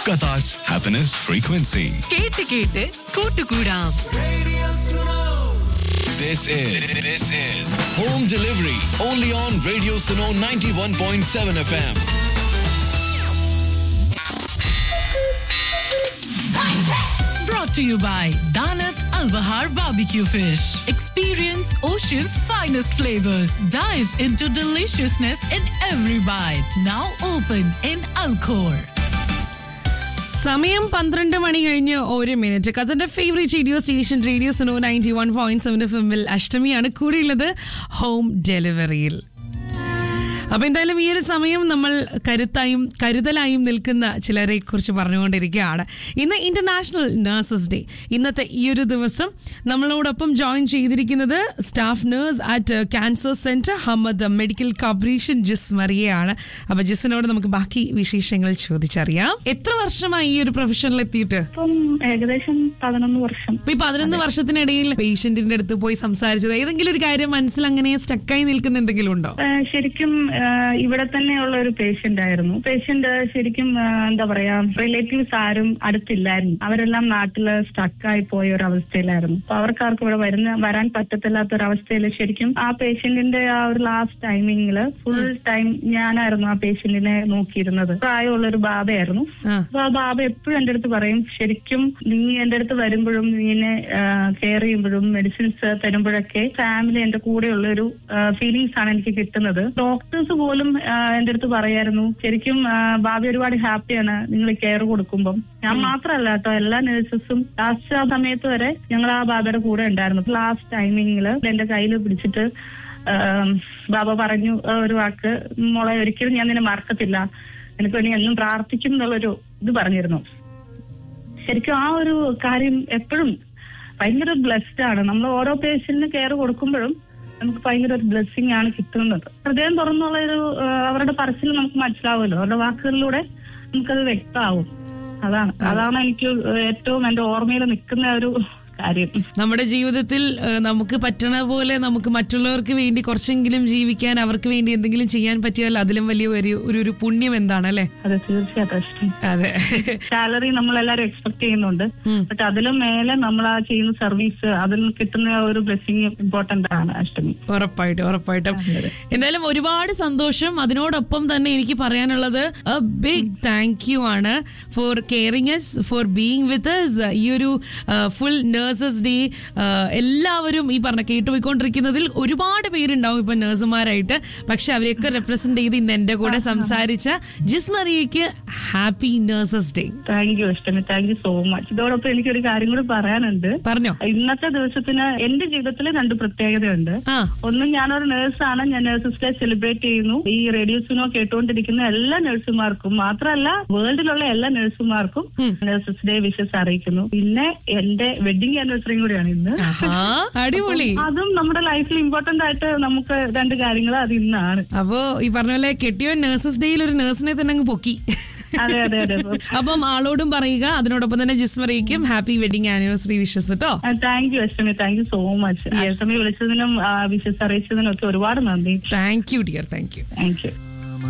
Qatar's happiness frequency. കേട്ട് കേട്ട് കൂട്ടുകൂടാം This is this is home delivery only on Radio Suno 91.7 FM. brought to you by Danat Al Bahar Barbecue Fish. Experience ocean's finest flavors. Dive into deliciousness in every bite. Now open in Alcor. സമയം പന്ത്രണ്ട് മണി കഴിഞ്ഞ് ഒരു minute കഥന്റെ favourite radio station radio Suno ninety one point seven F എമ്മിൽ അഷ്ടമിയാണ് കൂടിയുള്ളത് home ഡെലിവറിയിൽ അപ്പൊ എന്തായാലും ഈ ഒരു സമയം നമ്മൾ കരുത്തായും കരുതലായും നിൽക്കുന്ന ചിലരെ കുറിച്ച് പറഞ്ഞുകൊണ്ടിരിക്കുകയാണ് ഇന്ന് ഇന്റർനാഷണൽ നഴ്സസ് ഡേ ഇന്നത്തെ ഈ ഒരു ദിവസം നമ്മളോടൊപ്പം ജോയിൻ ചെയ്തിരിക്കുന്നത് staff nurse at cancer centre Hamad medical corporation Jis മറിയയാണ് അപ്പൊ ജിസിനോട് നമുക്ക് ബാക്കി വിശേഷങ്ങൾ ചോദിച്ചറിയാം എത്ര വർഷമായി ഈ ഒരു പ്രൊഫഷനിൽ എത്തിയിട്ട് ഇപ്പം ഏകദേശം പതിനൊന്ന് വർഷം അപ്പൊ ഈ പതിനൊന്ന് വർഷത്തിനിടയിൽ പേഷ്യന്റിന്റെ അടുത്ത് പോയി സംസാരിച്ചത് ഏതെങ്കിലും ഒരു കാര്യം മനസ്സിൽ അങ്ങനെ സ്റ്റക്കായി നിൽക്കുന്ന എന്തെങ്കിലും ഉണ്ടോ ആ, ശരിക്കും ആ, ഇവിടെ തന്നെയുള്ള ഒരു പേഷ്യന്റ് ആയിരുന്നു പേഷ്യന്റ് ശരിക്കും ആ, എന്താ പറയാ റിലേറ്റീവ്സ് ആരും അടുത്തില്ലായിരുന്നു അവരെല്ലാം നാട്ടില് സ്റ്റക്കായി പോയ ഒരു അവസ്ഥയിലായിരുന്നു അപ്പൊ അവർക്കാർക്കും ഇവിടെ വരുന്ന വരാൻ പറ്റത്തില്ലാത്ത ഒരു അവസ്ഥയിൽ ശരിക്കും ആ പേഷ്യന്റിന്റെ ആ ഒരു ലാസ്റ്റ് ടൈമിങ്ങില് ഫുൾ ടൈം ഞാനായിരുന്നു ആ പേഷ്യന്റിനെ നോക്കിയിരുന്നത് പ്രായമുള്ള ഒരു ബാബയായിരുന്നു ആ. അപ്പൊ ആ ബാബ എപ്പോഴും എന്റെ അടുത്ത് പറയും ശരിക്കും നീ എന്റെ അടുത്ത് വരുമ്പോഴും നീനെ കെയർ ചെയ്യുമ്പോഴും മെഡിസിൻസ് തരുമ്പോഴൊക്കെ ഫാമിലി എന്റെ കൂടെയുള്ള ഒരു ഫീലിങ്സ് ആണ് എനിക്ക് കിട്ടുന്നത് ഡോക്ടേഴ്സ് പോലും ആ, എന്റെ അടുത്ത് പറയായിരുന്നു ശരിക്കും ആ, ബാബി ഒരുപാട് ഹാപ്പിയാണ് നിങ്ങൾ കെയർ കൊടുക്കുമ്പം ഞാൻ മാത്രമല്ല കേട്ടോ എല്ലാ നഴ്സസും ലാസ്റ്റ് ആ സമയത്ത് വരെ ഞങ്ങൾ ആ ബാബയുടെ കൂടെ ഉണ്ടായിരുന്നു ലാസ്റ്റ് ടൈമിങ്ങില് എന്റെ കയ്യിൽ പിടിച്ചിട്ട് ആ, ബാബ പറഞ്ഞു ആ, ഒരു വാക്ക് മോളെ ഒരിക്കലും ഞാൻ നിന്നെ മറക്കത്തില്ല എനിക്ക് വേണ്ടി എന്നും പ്രാർത്ഥിക്കും എന്നുള്ളൊരു ഇത് പറഞ്ഞിരുന്നു ശരിക്കും ആ ഒരു കാര്യം എപ്പോഴും ഭയങ്കര ബ്ലെസ്ഡ് ആണ് നമ്മൾ ഓരോ പേഷ്യന്റിന് കെയർ കൊടുക്കുമ്പോഴും നമുക്ക് ഭയങ്കര ഒരു ബ്ലെസ്സിങ് ആണ് കിട്ടുന്നത് ഹൃദയം തുറന്നുള്ള ഒരു ആ, അവരുടെ പറച്ചിൽ നമുക്ക് മനസ്സിലാവുമല്ലോ അവരുടെ വാക്കുകളിലൂടെ നമുക്കത് വ്യക്തമാവും അതാണ് അതാണ് എനിക്ക് ഏറ്റവും എന്റെ ഓർമ്മയിൽ നിൽക്കുന്ന ഒരു കാര്യം നമ്മുടെ ജീവിതത്തിൽ ഏഹ്, നമുക്ക് പറ്റണ പോലെ നമുക്ക് മറ്റുള്ളവർക്ക് വേണ്ടി കുറച്ചെങ്കിലും ജീവിക്കാൻ അവർക്ക് വേണ്ടി എന്തെങ്കിലും ചെയ്യാൻ പറ്റിയാൽ അതിലും വലിയ ഒരു ഒരു ഒരു പുണ്യം എന്താണ് അല്ലേ അതെ തീർച്ചയായിട്ടും ഇഷ്ടം അതെ സാലറി നമ്മൾ എല്ലാവരും എക്സ്പെക്ട് ചെയ്യുന്നുണ്ട് പക്ഷെ അതിലും മേലെ നമ്മൾ ആ ചെയ്യുന്ന സർവീസ് അതിൽ കിട്ടുന്ന ഒരു ബ്ലെസ്സിങ് ഇമ്പോർട്ടന്റ് ആണ് അഷ്ടമി ഉറപ്പായിട്ടും ഉറപ്പായിട്ടും എന്തായാലും ഒരുപാട് സന്തോഷം അതിനോടൊപ്പം തന്നെ എനിക്ക് പറയാനുള്ളത് ബിഗ് താങ്ക് യു ആണ് for caring us for being with us ഈ ഒരു ഫുൾ നഴ്സസ് ഡേ എല്ലാവരും ഈ പറഞ്ഞ കേട്ടുപോയിക്കൊണ്ടിരിക്കുന്നതിൽ ഒരുപാട് പേരുണ്ടാവും ഇപ്പൊ നഴ്സുമാരായിട്ട് പക്ഷെ അവരെയൊക്കെ റെപ്രസെന്റ് ചെയ്ത് ഇന്ന് എന്റെ കൂടെ സംസാരിച്ച ജിസ്മറിയയ്ക്ക് happy nurses day thank you Ashtami thank you so much ഇതോടൊപ്പം എനിക്കൊരു കാര്യം കൂടി പറയാനുണ്ട് പറഞ്ഞോ ഇന്നത്തെ ദിവസത്തിന് എന്റെ ജീവിതത്തിൽ രണ്ട് പ്രത്യേകതയുണ്ട് ആ ഒന്ന് ഞാനൊരു നേഴ്സാണ് ഞാൻ നേഴ്സസ് ഡേ സെലിബ്രേറ്റ് ചെയ്യുന്നു ഈ റേഡിയോസിനോ കേട്ടുകൊണ്ടിരിക്കുന്ന എല്ലാ നഴ്സുമാർക്കും മാത്രമല്ല വേൾഡിലുള്ള എല്ലാ നഴ്സുമാർക്കും നേഴ്സസ് ഡേ വിഷസ് അറിയിക്കുന്നു പിന്നെ എന്റെ വെഡിങ് ആനിവേഴ്സറിയും കൂടിയാണ് ഇന്ന് ആഹാ അടിപൊളി അതും നമ്മുടെ ലൈഫിൽ ഇമ്പോർട്ടന്റ് ആയിട്ട് നമുക്ക് രണ്ട് കാര്യങ്ങൾ അത് ഇന്നാണ് അപ്പോ ഈ പറഞ്ഞ പോലെ കെട്ടിയോ നഴ്സസ് ഡേയിൽ ഒരു നഴ്സിനെ തന്നെ അങ്ങ് പൊക്കി അതെ അതെ അതെ അപ്പം ആളോടും പറയുക അതിനോടൊപ്പം തന്നെ ജിസ്മറിക്കും ഹാപ്പി വെഡിങ് ആനിവേഴ്സറി വിഷസ് കേട്ടോ thank you Ashtami thank you so much Ashtami വിളിച്ചതിനും വിഷസ് അറിയിച്ചതിനും ഒക്കെ ഒരുപാട് നന്ദി thank you dear thank you thank U